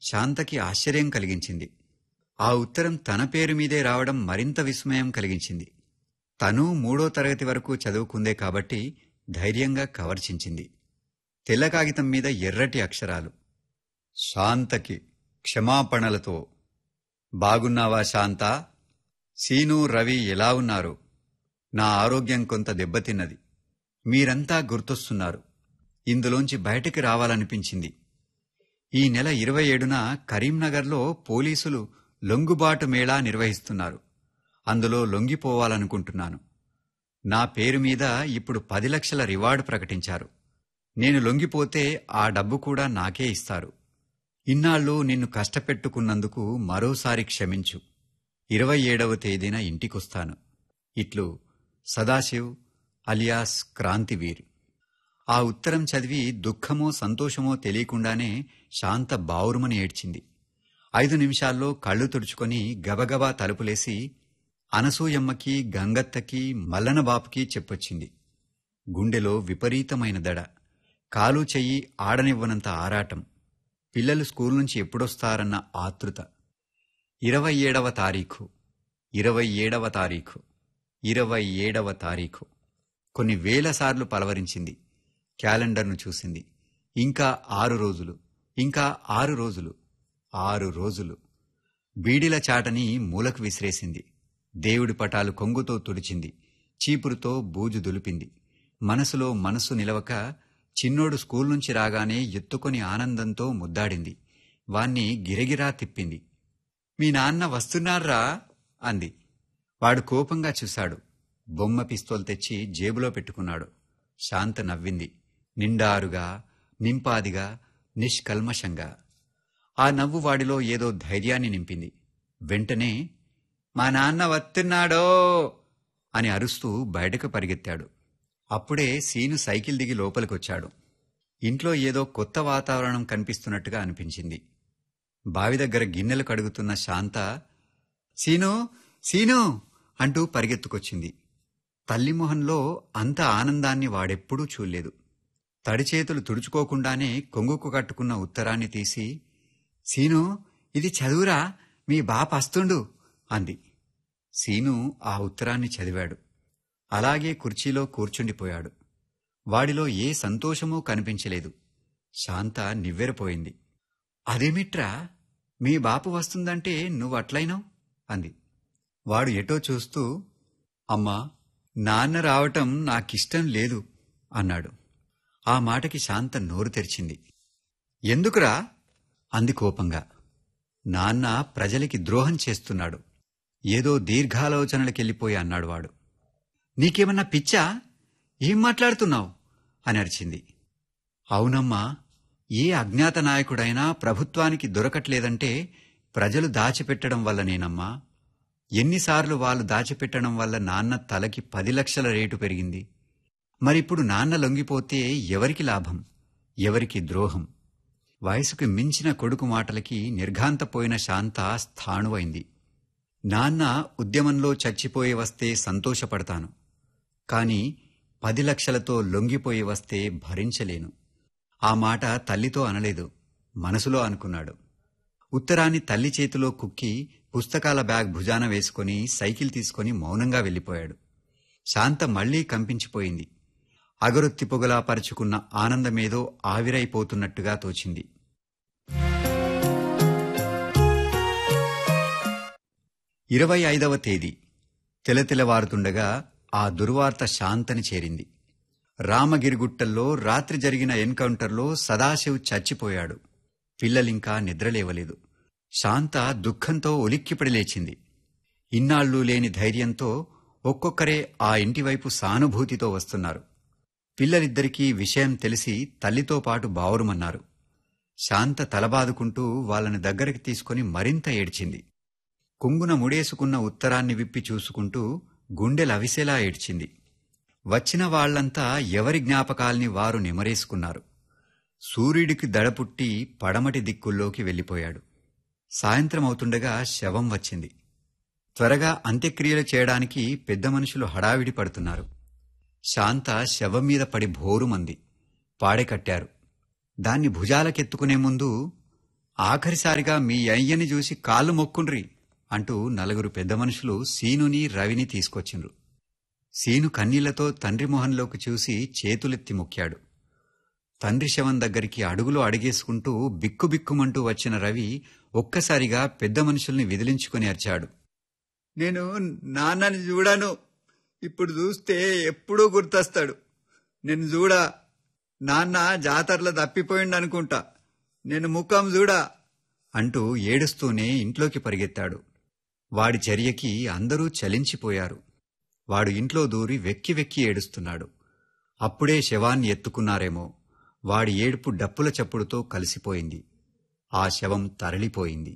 శాంతకి ఆశ్చర్యం కలిగించింది ఆ ఉత్తరం తన పేరు మీదే రావడం మరింత విస్మయం కలిగించింది తను మూడో తరగతి వరకు చదువుకుందే కాబట్టి ధైర్యంగా కవర్చించింది తెల్ల కాగితం మీద ఎర్రటి అక్షరాలు శాంతకి క్షమాపణలతో బాగున్నావా శాంత సీను రవి ఎలా ఉన్నారు నా ఆరోగ్యం కొంత దెబ్బతిన్నది మీరంతా గుర్తొస్తున్నారు ఇందులోంచి బయటికి రావాలనిపించింది ఈ నెల ఇరవై ఏడున కరీంనగర్లో పోలీసులు లొంగుబాటు మేళా నిర్వహిస్తున్నారు అందులో లొంగిపోవాలనుకుంటున్నాను నా పేరు మీద ఇప్పుడు పది లక్షల రివార్డు ప్రకటించారు నేను లొంగిపోతే ఆ డబ్బు కూడా నాకే ఇస్తారు ఇన్నాళ్ళు నిన్ను కష్టపెట్టుకున్నందుకు మరోసారి క్షమించు ఇరవై ఏడవ తేదీన ఇంటికొస్తాను ఇట్లు సదాశివ్ అలియాస్ క్రాంతివీర్ ఆ ఉత్తరం చదివి దుఃఖమో సంతోషమో తెలియకుండానే శాంత బావురుమని ఏడ్చింది ఐదు నిమిషాల్లో కళ్ళు తుడుచుకొని గబగబా తలుపులేసి అనసూయమ్మకి గంగత్తకి మల్లనబాపుకి చెప్పొచ్చింది గుండెలో విపరీతమైన దడ కాలు చెయ్యి ఆడనివ్వనంత ఆరాటం పిల్లలు స్కూల్ నుంచి ఎప్పుడొస్తారన్న ఆతృత ఇరవై ఏడవ తారీఖు ఇరవై ఏడవ తారీఖు ఇరవై ఏడవ తారీఖు కొన్ని వేల సార్లు పలవరించింది క్యాలెండర్ను చూసింది ఇంకా ఆరు రోజులు ఇంకా ఆరు రోజులు ఆరు రోజులు బీడిల చాటని మూలకు విసిరేసింది దేవుడి పటాలు కొంగుతో తుడిచింది చీపురుతో బూజు దులిపింది మనసులో మనసు నిలవక చిన్నోడు స్కూల్ నుంచి రాగానే ఎత్తుకొని ఆనందంతో ముద్దాడింది వాణ్ణి గిరగిరా తిప్పింది మీ నాన్న వస్తున్నారా అంది వాడు కోపంగా చూశాడు బొమ్మ పిస్తోల్ తెచ్చి జేబులో పెట్టుకున్నాడు శాంత నవ్వింది నిండారుగా నింపాదిగా నిష్కల్మషంగా ఆ నవ్వు వాడిలో ఏదో ధైర్యాన్ని నింపింది వెంటనే మా నాన్న వస్తున్నాడో అని అరుస్తూ బయటకు పరిగెత్తాడు అప్పుడే సీను సైకిల్ దిగి లోపలికొచ్చాడు ఇంట్లో ఏదో కొత్త వాతావరణం కనిపిస్తున్నట్టుగా అనిపించింది బావి దగ్గర గిన్నెలు కడుగుతున్న శాంత సీను సీను అంటూ పరిగెత్తుకొచ్చింది తల్లి మొహంలో అంత ఆనందాన్ని వాడెప్పుడూ చూడలేదు తడి చేతులు తుడుచుకోకుండానే కొంగుకు కట్టుకున్న ఉత్తరాన్ని తీసి సీను ఇది చదువురా మీ బాప వస్తుండు అంది సీను ఆ ఉత్తరాన్ని చదివాడు అలాగే కుర్చీలో కూర్చుండిపోయాడు వాడిలో ఏ సంతోషమూ కనిపించలేదు శాంత నివ్వెరపోయింది అదేమిట్రా మీ బాపు వస్తుందంటే నువ్వట్లయినావు అంది వాడు ఎటో చూస్తూ అమ్మా నాన్న రావటం నాకిష్టం లేదు అన్నాడు ఆ మాటకి శాంత నోరు తెరిచింది ఎందుకురా అంది కోపంగా నాన్న ప్రజలకి ద్రోహం చేస్తున్నాడు ఏదో దీర్ఘాలోచనలకెళ్ళిపోయి అన్నాడు వాడు నీకేమన్నా పిచ్చా ఏం మాట్లాడుతున్నావు అని అరిచింది అవునమ్మా ఏ అజ్ఞాత నాయకుడైనా ప్రభుత్వానికి దొరకట్లేదంటే ప్రజలు దాచిపెట్టడం వల్లనేనమ్మా ఎన్నిసార్లు వాళ్ళు దాచిపెట్టడం వల్ల నాన్న తలకి పది లక్షల రేటు పెరిగింది మరిప్పుడు నాన్న లొంగిపోతే ఎవరికి లాభం ఎవరికి ద్రోహం వయసుకు మించిన కొడుకు మాటలకి నిర్ఘాంతపోయిన శాంత స్థాణువైంది నాన్న ఉద్యమంలో చచ్చిపోయి వస్తే సంతోషపడతాను కాని పది లక్షలతో లొంగిపోయి వస్తే భరించలేను ఆ మాట తల్లితో అనలేదు మనసులో అనుకున్నాడు ఉత్తరాన్ని తల్లి చేతిలో కుక్కి పుస్తకాల బ్యాగ్ భుజాన వేసుకొని సైకిల్ తీసుకొని మౌనంగా వెళ్ళిపోయాడు శాంత మళ్లీ కంపించిపోయింది అగరొత్తి పొగలా పరుచుకున్న ఆనందమేదో ఆవిరైపోతున్నట్టుగా తోచింది ఇరవై ఐదవ తేదీ తెలతెలవారుతుండగా ఆ దుర్వార్త శాంతని చేరింది రామగిరిగుట్టల్లో రాత్రి జరిగిన ఎన్కౌంటర్లో సదాశివ్ చచ్చిపోయాడు పిల్లలింకా నిద్రలేవలేదు శాంత దుఃఖంతో ఉలిక్కిపడి లేచింది ఇన్నాళ్లు లేని ధైర్యంతో ఒక్కొక్కరే ఆ ఇంటివైపు సానుభూతితో వస్తున్నారు పిల్లలిద్దరికీ విషయం తెలిసి తల్లితో పాటు బావురుమన్నారు శాంత తలబాదుకుంటూ వాళ్ళని దగ్గరికి తీసుకుని మరింత ఏడ్చింది కొంగున ముడేసుకున్న ఉత్తరాన్ని విప్పి చూసుకుంటూ గుండెలవిసేలా ఏడ్చింది వచ్చిన వాళ్లంతా ఎవరి జ్ఞాపకాల్ని వారు నెమరేసుకున్నారు సూర్యుడికి దడపుట్టి పడమటి దిక్కుల్లోకి వెళ్ళిపోయాడు సాయంత్రం అవుతుండగా శవం వచ్చింది త్వరగా అంత్యక్రియలు చేయడానికి పెద్ద మనుషులు హడావిడి పడుతున్నారు శాంత శవం మీద పడి భోరుమంది పాడె కట్టారు దాన్ని భుజాలకెత్తుకునే ముందు ఆఖరిసారిగా మీ అయ్యని చూసి కాళ్ళు మొక్కుండ్రి అంటూ నలుగురు పెద్ద మనుషులు సీనుని రవిని తీసుకొచ్చిండ్రు సీను కన్నీళ్లతో తండ్రి మొహంలోకి చూసి చేతులెత్తి మొక్కాడు తండ్రి శవం దగ్గరికి అడుగులు అడిగేసుకుంటూ బిక్కుబిక్కుమంటూ వచ్చిన రవి ఒక్కసారిగా పెద్ద మనుషుల్ని విదిలించుకుని అరిచాడు నేను నాన్నని చూడాను ఇప్పుడు చూస్తే ఎప్పుడూ గుర్తొస్తాడు నేను చూడా నాన్న జాతరలో తప్పిపోయిండు అనుకుంటా నేను ముఖం చూడా అంటూ ఏడుస్తూనే ఇంట్లోకి పరిగెత్తాడు వాడి చర్యకి అందరూ చలించిపోయారు వాడు ఇంట్లో దూరి వెక్కి వెక్కి ఏడుస్తున్నాడు అప్పుడే శవాన్ని ఎత్తుకున్నారేమో వాడి ఏడుపు డప్పుల చప్పుడుతో కలిసిపోయింది ఆ శవం తరలిపోయింది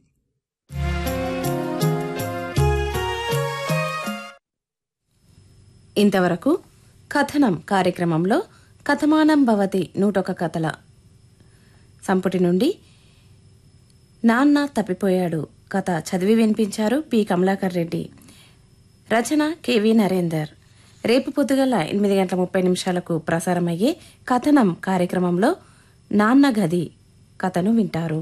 ఇంతవరకు కథనం కార్యక్రమంలో కథమానం భవతి నూటొక కథల సంపుటి నుండి నాన్న తప్పిపోయాడు కథ చదివి వినిపించారు పి కమలాకర్ రెడ్డి రచన కెవి నరేందర్ రేపు పొద్దుగల ఎనిమిది గంటల ముప్పై నిమిషాలకు ప్రసారమయ్యే కథనం కార్యక్రమంలో నాన్న గది కథను వింటారు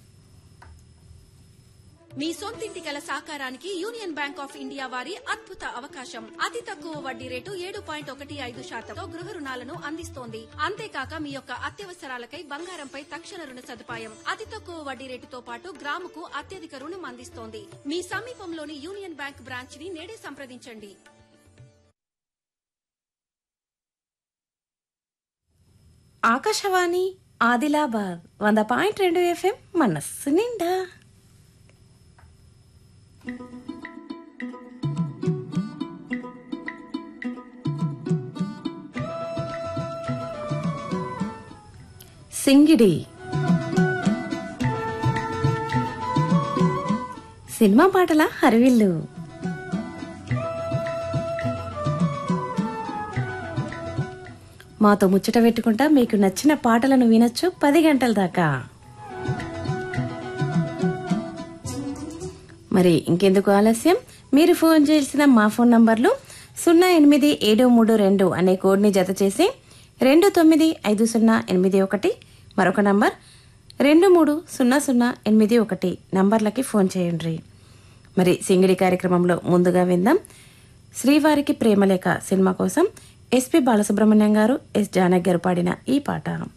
మీ సొంతింటి కల సాకారానికి యూనియన్ బ్యాంక్ ఆఫ్ ఇండియా వారి అద్భుత అవకాశం అతి తక్కువ వడ్డీ రేటు ఏడు పాయింట్ ఒకటి ఐదు శాతంతో గృహ రుణాలను అందిస్తోంది అంతేకాక మీ యొక్క అత్యవసరాలకై బంగారంపై తక్షణ రుణ సదుపాయం అతి తక్కువ వడ్డీ రేటుతో పాటు గ్రాముకు అత్యధిక రుణం అందిస్తోంది మీ సమీపంలోని యూనియన్ బ్యాంక్ బ్రాంచ్ ని నేడే సంప్రదించండి ఆకాశవాణి ఆదిలాబాద్ వంద పాయింట్ రెండు ఎఫ్ఎం మనస్సు నిండా సింగిడి సినిమా పాటల హరివిల్లు మాతో ముచ్చట పెట్టుకుంటా మీకు నచ్చిన పాటలను వినొచ్చు పది గంటల దాకా మరి ఇంకెందుకు ఆలస్యం మీరు ఫోన్ చేయాల్సిన మా ఫోన్ నంబర్లు సున్నా ఎనిమిది ఏడు మూడు రెండు అనే కోడ్ని జత చేసి రెండు తొమ్మిది ఐదు సున్నా ఎనిమిది ఒకటి మరొక నంబర్ రెండు మూడు సున్నా సున్నా ఎనిమిది ఒకటి నంబర్లకి ఫోన్ చేయండి మరి సింగిడి కార్యక్రమంలో ముందుగా విందాం శ్రీవారికి ప్రేమలేఖ సినిమా కోసం ఎస్పి బాలసుబ్రహ్మణ్యం గారు ఎస్ జానక్ గారు పాడిన ఈ పాట